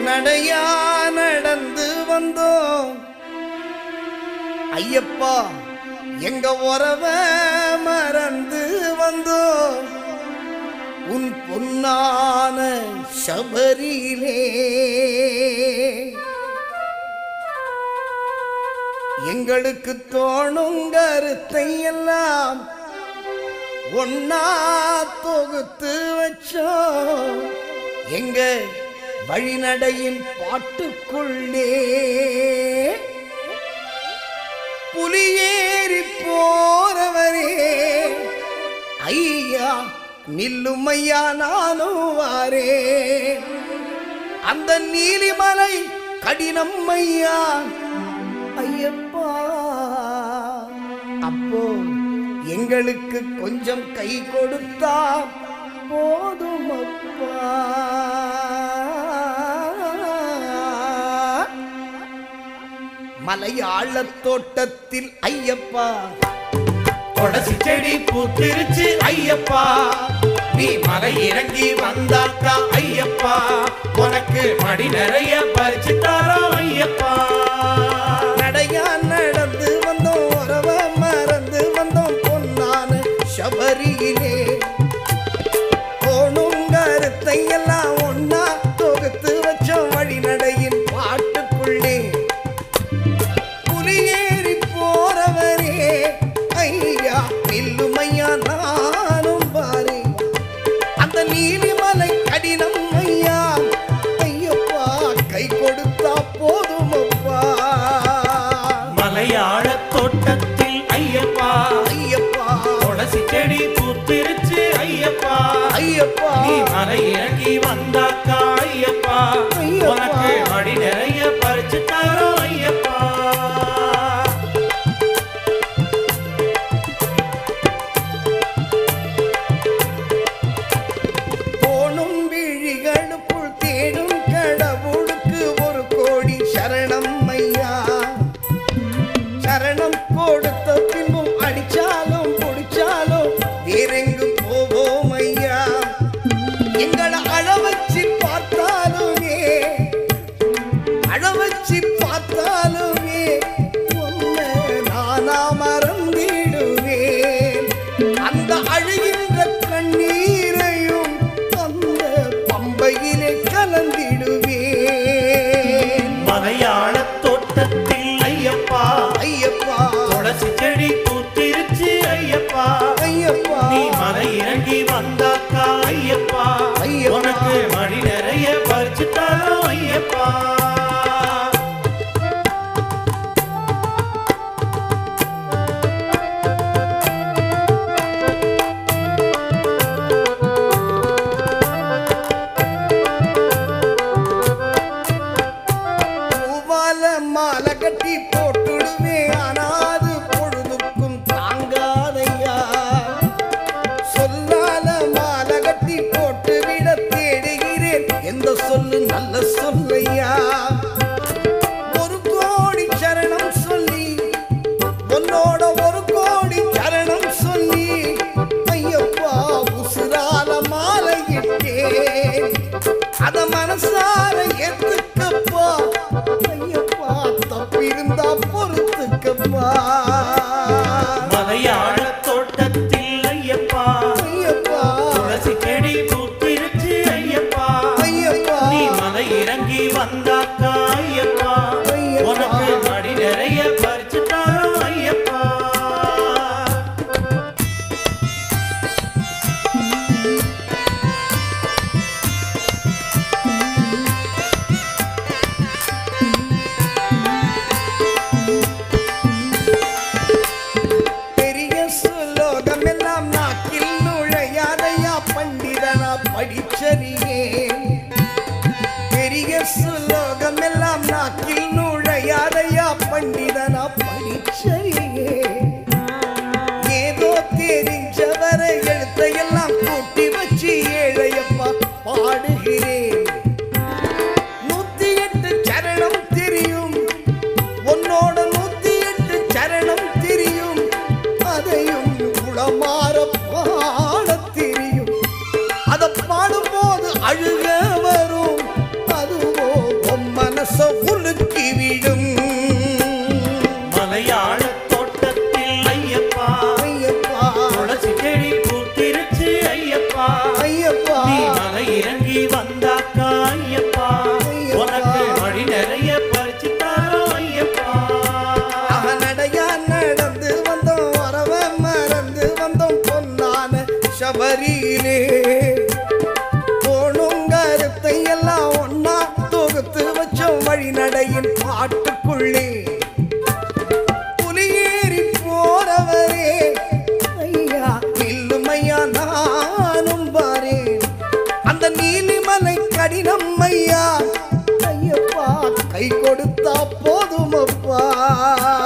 நடையா நடந்து வந்தோம் ஐயப்பா எங்க உறவ மறந்து வந்தோம் உன் பொன்னான சபரியிலே எங்களுக்கு தோணும் கருத்தை எல்லாம் ஒன்னா தொகுத்து வச்சோம் எங்க வழிநடையின் பாட்டுக்குள்ளே புலியேறி போறவரே ஐயா நில்லும் ஐயா நானும் வாரே அந்த நீலிமலை கடினம் ஐயா ஐயப்பா அப்போ எங்களுக்கு கொஞ்சம் கை கொடுத்தா போதும் அப்பா மலையாளத் தோட்டத்தில் ஐயப்பா கொடசி செடி பூத்திருச்சு ஐயப்பா நீ மலை இறங்கி வந்தாக்கா ஐயப்பா உனக்கு மடி நிறைய பறிச்சு தரோம் ஐயப்பா நடையா நடந்து வந்தோம் உறவ மறந்து வந்தோம் பொன்னான சபரியிலே போனும் கருத்தை எல்லாம் ஒன்னா தொகுத்து வச்சோம் வழிநடையின் பாட்டுக்குள்ளே புலியேறி போறவரே ஐயா நில்லுமையா நானும் பாரு அந்த நீலிமலை கடினம் ஐயா ஐயப்பா கை கொடுத்தா போதும் அப்பா மலையாள தோட்டத்தில் ஐயப்பா ஐயப்பா கொடசி செடி பூத்திருச்சு ஐயப்பா ஐயப்பா நீ மலை இறங்கி வந்தாக்கா ஐயப்பா ஐயப்பா. உனக்கு மடி நிறைய பறிச்சு தரோம் ஐயப்பா போனும் விழிகளுக்குள் தேடும் கடவுளுக்கு ஒரு கோடி சரணம் ஐயா சரணம் கொடுத்த பின்பும் அடிச்சாலும் பிடிச்சாலும் வேறெங்கு போவோம் ஐயா எங்களை அழ வச்சு பார்த்தாலுமே அழ வச்சு பார்த்தாலுமே உன்னை நானா மறந்திடுவேன் அந்த அழுகின்ற கண்ணீரையும் அந்த பம்பையிலே கலந்திடுவேன் மலையாள தோட்டத்தில் ஐயப்பா ஐயப்பா துளசி செடி பூத்திருச்சு ஐயப்பா ஐயப்பா நீ மலை இறங்கி வந்தாக்கா ஐயப்பா ஐயப்பா. உனக்கு மடி நிறைய பறிச்சு தரோம் ஐயப்பா பூவால மாலை கட்டி போட்டுடுவே ஆனாது பொழுதுக்கும் தாங்காதையா சொல்லால மாலை கட்டி போட்டு விட தேடுகிறேன் எந்த சொல்லு நல்ல சொல்லையா ஒரு கோடி சரணம் சொல்லி உன்னோட ஒரு கோடி சரணம் சொல்லி ஐயப்பா உசுரால மாலையிட்டேன் அத மனசார ஏத்துக்கப்பா ஐயப்பா தப்பிருந்தா பொறுத்துக்கப்பா மலையாள தோட்டத்தில் ஐயப்பா ஐயப்பா துளசி செடி பூத்திருச்சு ஐயப்பா ஐயப்பா நீ மலை இறங்கி வந்தாக்கா ஐயப்பா ஐயப்பா. உனக்கு மடி நிறைய பறிச்சு தரோம் ஐயப்பா பெரிய சுலோகம் எல்லாம் நாக்கில் நுழையாதையா பண்டிதனா படிச்சறியேன் பெரிய சுலோகம் எல்லாம் நாக்கில் நுழையாதையா பண்டிதனா படிச்சறியேன் ஏதோ தெரிஞ்சவரை எழுத்தையெல்லாம் கூட்டி வச்சு ஏழையப்பா பாடுகிறேன் நூத்தி எட்டு சரணம் தெரியும் உன்னோட நூத்தி எட்டு சரணம் தெரியும் அதையும் உளமாற பாட தெரியும் அத பாடும்போது அழுக வரும் அதுவோ சபரியிலே போனுங்கருத்தை எல்லாம் ஒன்னா தொகுத்து வச்சோம் வழிநடையின் பாட்டுக்குள்ளே புலியேறி போறவரே ஐயா நில்லும் ஐயா நானும் பாரேன் அந்த நீலிமலை கடினம் ஐயா ஐயப்பா கை கொடுத்தா போதுமப்பா